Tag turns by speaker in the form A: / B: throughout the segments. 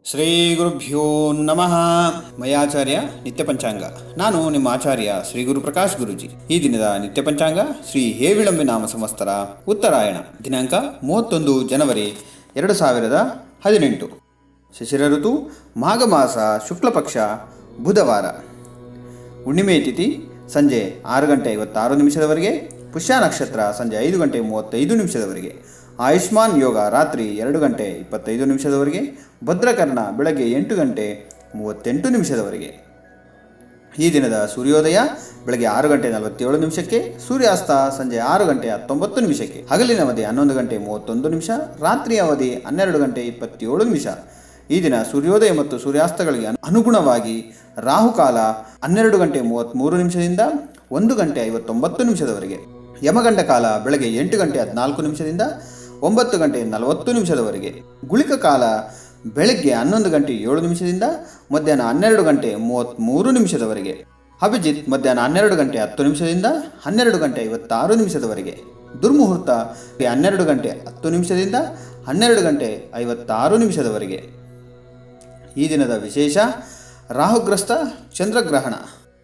A: ಶ್ರೀ ಗುರುಭ್ಯೋ ನಮಃ ಮಯಾಚಾರ್ಯ ನಿತ್ಯ ಪಂಚಾಂಗ ನಾನು ನಿಮ್ಮ ಆಚಾರ್ಯ ಶ್ರೀ ಗುರು ಪ್ರಕಾಶ್ ಗುರುಜಿ ಈ ದಿನದ ನಿತ್ಯ ಪಂಚಾಂಗ ಶ್ರೀ ಹೇವಿಳಂಬಿ ನಾಮ ಸಂವತ್ಸರ ಉತ್ತರಾಯಣ ದಿನಾಂಕ ಮೂವತ್ತೊಂದು ಜನವರಿ ಎರಡು ಸಾವಿರದ ಹದಿನೆಂಟು ಶಿಶಿರ ಋತು ಮಾಘ ಮಾಸ ಶುಕ್ಲ ಪಕ್ಷ ಬುಧವಾರ ಹುಣ್ಣಿಮೆ ತಿಥಿ ಸಂಜೆ ಆರು ಗಂಟೆ ಐವತ್ತಾರು ನಿಮಿಷದವರೆಗೆ ಪುಷ್ಯ ನಕ್ಷತ್ರ ಸಂಜೆ ಐದು ಗಂಟೆ ಮೂವತ್ತೈದು ನಿಮಿಷದವರೆಗೆ ಆಯುಷ್ಮಾನ್ ಯೋಗ ರಾತ್ರಿ ಎರಡು ಗಂಟೆ ಇಪ್ಪತ್ತೈದು ನಿಮಿಷದವರೆಗೆ ಭದ್ರಕರ್ಣ ಬೆಳಗ್ಗೆ ಎಂಟು ಗಂಟೆ ಮೂವತ್ತೆಂಟು ನಿಮಿಷದವರೆಗೆ ಈ ದಿನದ ಸೂರ್ಯೋದಯ ಬೆಳಗ್ಗೆ ಆರು ಗಂಟೆ ನಲವತ್ತೇಳು ನಿಮಿಷಕ್ಕೆ ಸೂರ್ಯಾಸ್ತ ಸಂಜೆ ಆರು ಗಂಟೆ ಹತ್ತೊಂಬತ್ತು ನಿಮಿಷಕ್ಕೆ ಹಗಲಿನ ಅವಧಿ ಹನ್ನೊಂದು ಗಂಟೆ ಮೂವತ್ತೊಂದು ನಿಮಿಷ ರಾತ್ರಿಯ ಅವಧಿ ಹನ್ನೆರಡು ಗಂಟೆ ಇಪ್ಪತ್ತೇಳು ನಿಮಿಷ ಈ ದಿನ ಸೂರ್ಯೋದಯ ಮತ್ತು ಸೂರ್ಯಾಸ್ತಗಳಿಗೆ ಅನು- ಅನುಗುಣವಾಗಿ ರಾಹುಕಾಲ ಹನ್ನೆರಡು ಗಂಟೆ ಮೂವತ್ತ್ಮೂರು ನಿಮಿಷದಿಂದ ಒಂದು ಗಂಟೆ ಐವತ್ತೊಂಬತ್ತು ನಿಮಿಷದವರೆಗೆ ಯಮಗಂಡ ಕಾಲ ಬೆಳಗ್ಗೆ ಎಂಟು ಗಂಟೆ ಹದಿನಾಲ್ಕು ನಿಮಿಷದಿಂದ ಒಂಬತ್ತು ಗಂಟೆ ನಲವತ್ತು ನಿಮಿಷದವರೆಗೆ ಗುಳಿಕ ಕಾಲ ಬೆಳಗ್ಗೆ ಹನ್ನೊಂದು ಗಂಟೆ ಏಳು ನಿಮಿಷದಿಂದ ಮಧ್ಯಾಹ್ನ ಹನ್ನೆರಡು ಗಂಟೆ ಮೂವತ್ತ್ಮೂರು ನಿಮಿಷದವರೆಗೆ ಅಭಿಜಿತ್ ಮಧ್ಯಾಹ್ನ ಹನ್ನೆರಡು ಗಂಟೆ ಹತ್ತು ನಿಮಿಷದಿಂದ ಹನ್ನೆರಡು ಗಂಟೆ ಐವತ್ತಾರು ನಿಮಿಷದವರೆಗೆ ದುರ್ಮುಹೂರ್ತ ಹನ್ನೆರಡು ಗಂಟೆ ಹತ್ತು ನಿಮಿಷದಿಂದ ಹನ್ನೆರಡು ಗಂಟೆ ಐವತ್ತಾರು ನಿಮಿಷದವರೆಗೆ ಈ ದಿನದ ವಿಶೇಷ ರಾಹುಗ್ರಸ್ತ ಚಂದ್ರಗ್ರಹಣ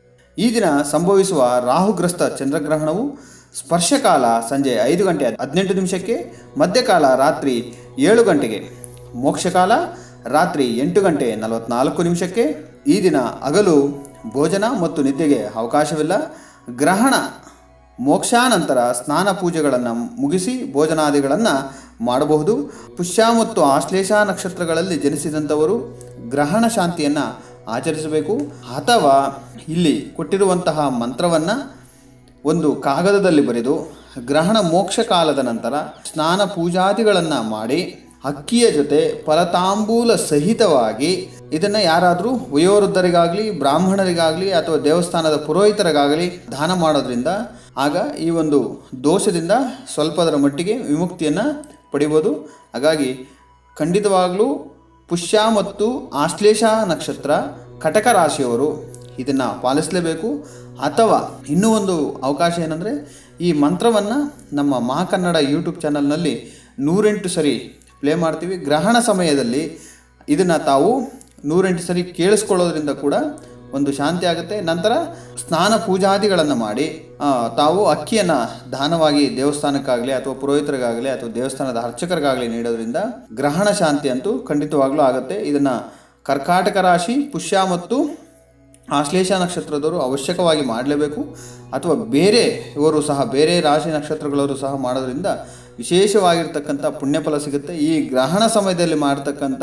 A: ಈ ದಿನ ಸಂಭವಿಸುವ ರಾಹುಗ್ರಸ್ತ ಚಂದ್ರಗ್ರಹಣವು ಸ್ಪರ್ಶಕಾಲ ಸಂಜೆ ಐದು ಗಂಟೆ ಹದಿನೆಂಟು ನಿಮಿಷಕ್ಕೆ ಮಧ್ಯಕಾಲ ರಾತ್ರಿ ಏಳು ಗಂಟೆಗೆ ಮೋಕ್ಷಕಾಲ ರಾತ್ರಿ ಎಂಟು ಗಂಟೆ ನಲವತ್ನಾಲ್ಕು ನಿಮಿಷಕ್ಕೆ ಈ ದಿನ ಹಗಲು ಭೋಜನ ಮತ್ತು ನಿದ್ದೆಗೆ ಅವಕಾಶವಿಲ್ಲ ಗ್ರಹಣ ಮೋಕ್ಷಾನಂತರ ಸ್ನಾನ ಪೂಜೆಗಳನ್ನು ಮುಗಿಸಿ ಭೋಜನಾದಿಗಳನ್ನು ಮಾಡಬಹುದು ಪುಷ್ಯ ಮತ್ತು ಆಶ್ಲೇಷ ನಕ್ಷತ್ರಗಳಲ್ಲಿ ಜನಿಸಿದಂಥವರು ಗ್ರಹಣ ಶಾಂತಿಯನ್ನು ಆಚರಿಸಬೇಕು ಅಥವಾ ಇಲ್ಲಿ ಕೊಟ್ಟಿರುವಂತಹ ಮಂತ್ರವನ್ನು ಒಂದು ಕಾಗದದಲ್ಲಿ ಬರೆದು ಗ್ರಹಣ ಮೋಕ್ಷ ಕಾಲದ ನಂತರ ಸ್ನಾನ ಪೂಜಾದಿಗಳನ್ನು ಮಾಡಿ ಅಕ್ಕಿಯ ಜೊತೆ ಫಲತಾಂಬೂಲ ಸಹಿತವಾಗಿ ಇದನ್ನು ಯಾರಾದರೂ ವಯೋವೃದ್ಧರಿಗಾಗಲಿ ಬ್ರಾಹ್ಮಣರಿಗಾಗಲಿ ಅಥವಾ ದೇವಸ್ಥಾನದ ಪುರೋಹಿತರಿಗಾಗಲಿ ದಾನ ಮಾಡೋದ್ರಿಂದ ಆಗ ಈ ಒಂದು ದೋಷದಿಂದ ಸ್ವಲ್ಪದರ ಮಟ್ಟಿಗೆ ವಿಮುಕ್ತಿಯನ್ನು ಪಡಿಬೋದು ಹಾಗಾಗಿ ಖಂಡಿತವಾಗಲೂ ಪುಷ್ಯ ಮತ್ತು ಆಶ್ಲೇಷ ನಕ್ಷತ್ರ ಕಟಕ ರಾಶಿಯವರು ಇದನ್ನು ಪಾಲಿಸಲೇಬೇಕು ಅಥವಾ ಇನ್ನೂ ಒಂದು ಅವಕಾಶ ಏನಂದರೆ ಈ ಮಂತ್ರವನ್ನು ನಮ್ಮ ಮಹಾಕನ್ನಡ ಯೂಟ್ಯೂಬ್ ಚಾನಲ್ನಲ್ಲಿ ನೂರೆಂಟು ಸರಿ ಪ್ಲೇ ಮಾಡ್ತೀವಿ ಗ್ರಹಣ ಸಮಯದಲ್ಲಿ ಇದನ್ನು ತಾವು ನೂರೆಂಟು ಸರಿ ಕೇಳಿಸ್ಕೊಳ್ಳೋದ್ರಿಂದ ಕೂಡ ಒಂದು ಶಾಂತಿ ಆಗುತ್ತೆ ನಂತರ ಸ್ನಾನ ಪೂಜಾದಿಗಳನ್ನು ಮಾಡಿ ಆ, ತಾವು ಅಕ್ಕಿಯನ್ನು ದಾನವಾಗಿ ದೇವಸ್ಥಾನಕ್ಕಾಗಲಿ ಅಥವಾ ಪುರೋಹಿತರಿಗಾಗಲಿ ಅಥವಾ ದೇವಸ್ಥಾನದ ಅರ್ಚಕರಿಗಾಗಲಿ ನೀಡೋದ್ರಿಂದ ಗ್ರಹಣ ಶಾಂತಿ ಅಂತೂ ಖಂಡಿತವಾಗ್ಲೂ ಆಗುತ್ತೆ ಇದನ್ನು ಕರ್ಕಾಟಕ ರಾಶಿ ಪುಷ್ಯ ಮತ್ತು ಆಶ್ಲೇಷ ನಕ್ಷತ್ರದವರು ಅವಶ್ಯಕವಾಗಿ ಮಾಡಲೇಬೇಕು ಅಥವಾ ಬೇರೆ ಇವರು ಸಹ ಬೇರೆ ರಾಶಿ ನಕ್ಷತ್ರಗಳವರು ಸಹ ಮಾಡೋದ್ರಿಂದ ವಿಶೇಷವಾಗಿರ್ತಕ್ಕಂಥ ಪುಣ್ಯಫಲ ಸಿಗುತ್ತೆ ಈ ಗ್ರಹಣ ಸಮಯದಲ್ಲಿ ಮಾಡ್ತಕ್ಕಂಥ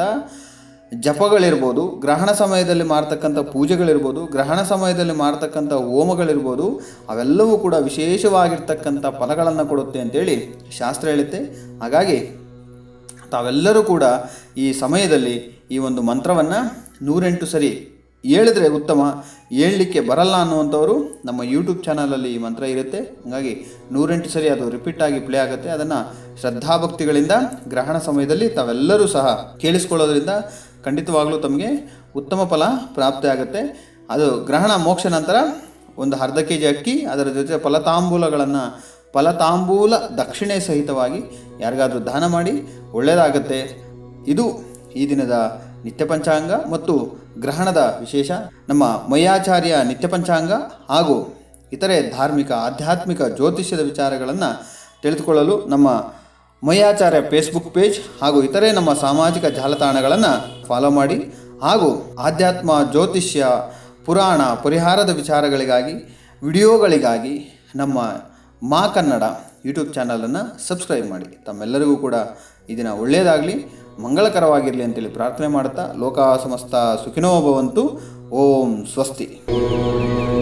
A: ಜಪಗಳಿರ್ಬೋದು ಗ್ರಹಣ ಸಮಯದಲ್ಲಿ ಮಾಡ್ತಕ್ಕಂಥ ಪೂಜೆಗಳಿರ್ಬೋದು ಗ್ರಹಣ ಸಮಯದಲ್ಲಿ ಮಾಡ್ತಕ್ಕಂಥ ಹೋಮಗಳಿರ್ಬೋದು ಅವೆಲ್ಲವೂ ಕೂಡ ವಿಶೇಷವಾಗಿರ್ತಕ್ಕಂಥ ಫಲಗಳನ್ನು ಕೊಡುತ್ತೆ ಅಂತೇಳಿ ಶಾಸ್ತ್ರ ಹೇಳುತ್ತೆ ಹಾಗಾಗಿ ತಾವೆಲ್ಲರೂ ಕೂಡ ಈ ಸಮಯದಲ್ಲಿ ಈ ಒಂದು ಮಂತ್ರವನ್ನು ನೂರೆಂಟು ಸರಿ ಹೇಳಿದ್ರೆ ಉತ್ತಮ ಹೇಳಲಿಕ್ಕೆ ಬರಲ್ಲ ಅನ್ನುವಂಥವರು ನಮ್ಮ ಯೂಟ್ಯೂಬ್ ಚಾನಲಲ್ಲಿ ಈ ಮಂತ್ರ ಇರುತ್ತೆ ಹಾಗಾಗಿ ನೂರೆಂಟು ಸರಿ ಅದು ರಿಪೀಟ್ ಆಗಿ ಪ್ಲೇ ಆಗುತ್ತೆ ಅದನ್ನು ಶ್ರದ್ಧಾಭಕ್ತಿಗಳಿಂದ ಗ್ರಹಣ ಸಮಯದಲ್ಲಿ ತಾವೆಲ್ಲರೂ ಸಹ ಕೇಳಿಸ್ಕೊಳ್ಳೋದ್ರಿಂದ ಖಂಡಿತವಾಗಲೂ ತಮಗೆ ಉತ್ತಮ ಫಲ ಪ್ರಾಪ್ತಿ ಆಗುತ್ತೆ ಅದು ಗ್ರಹಣ ಮೋಕ್ಷ ನಂತರ ಒಂದು ಅರ್ಧ ಕೆ ಜಿ ಅಕ್ಕಿ ಅದರ ಜೊತೆ ಫಲತಾಂಬೂಲಗಳನ್ನು ಫಲತಾಂಬೂಲ ದಕ್ಷಿಣೆ ಸಹಿತವಾಗಿ ಯಾರಿಗಾದರೂ ದಾನ ಮಾಡಿ ಒಳ್ಳೆಯದಾಗತ್ತೆ ಇದು ಈ ದಿನದ ನಿತ್ಯ ಪಂಚಾಂಗ ಮತ್ತು ಗ್ರಹಣದ ವಿಶೇಷ ನಮ್ಮ ಮಯ್ಯಾಚಾರ್ಯ ನಿತ್ಯ ಪಂಚಾಂಗ ಹಾಗೂ ಇತರೆ ಧಾರ್ಮಿಕ ಆಧ್ಯಾತ್ಮಿಕ ಜ್ಯೋತಿಷ್ಯದ ವಿಚಾರಗಳನ್ನು ತಿಳಿದುಕೊಳ್ಳಲು ನಮ್ಮ ಮಯ್ಯಾಚಾರ್ಯ ಫೇಸ್ಬುಕ್ ಪೇಜ್ ಹಾಗೂ ಇತರೆ ನಮ್ಮ ಸಾಮಾಜಿಕ ಜಾಲತಾಣಗಳನ್ನು ಫಾಲೋ ಮಾಡಿ ಹಾಗೂ ಆಧ್ಯಾತ್ಮ ಜ್ಯೋತಿಷ್ಯ ಪುರಾಣ ಪರಿಹಾರದ ವಿಚಾರಗಳಿಗಾಗಿ ವಿಡಿಯೋಗಳಿಗಾಗಿ ನಮ್ಮ ಮಾ ಕನ್ನಡ ಯೂಟ್ಯೂಬ್ ಚಾನಲನ್ನು ಸಬ್ಸ್ಕ್ರೈಬ್ ಮಾಡಿ ತಮ್ಮೆಲ್ಲರಿಗೂ ಕೂಡ ಈ ದಿನ ಒಳ್ಳೆಯದಾಗಲಿ ಮಂಗಳಕರವಾಗಿರಲಿ ಅಂತೇಳಿ ಪ್ರಾರ್ಥನೆ ಮಾಡುತ್ತಾ ಲೋಕ ಸಮಸ್ತ ಸುಖಿನೋ ಭವಂತು ಓಂ ಸ್ವಸ್ತಿ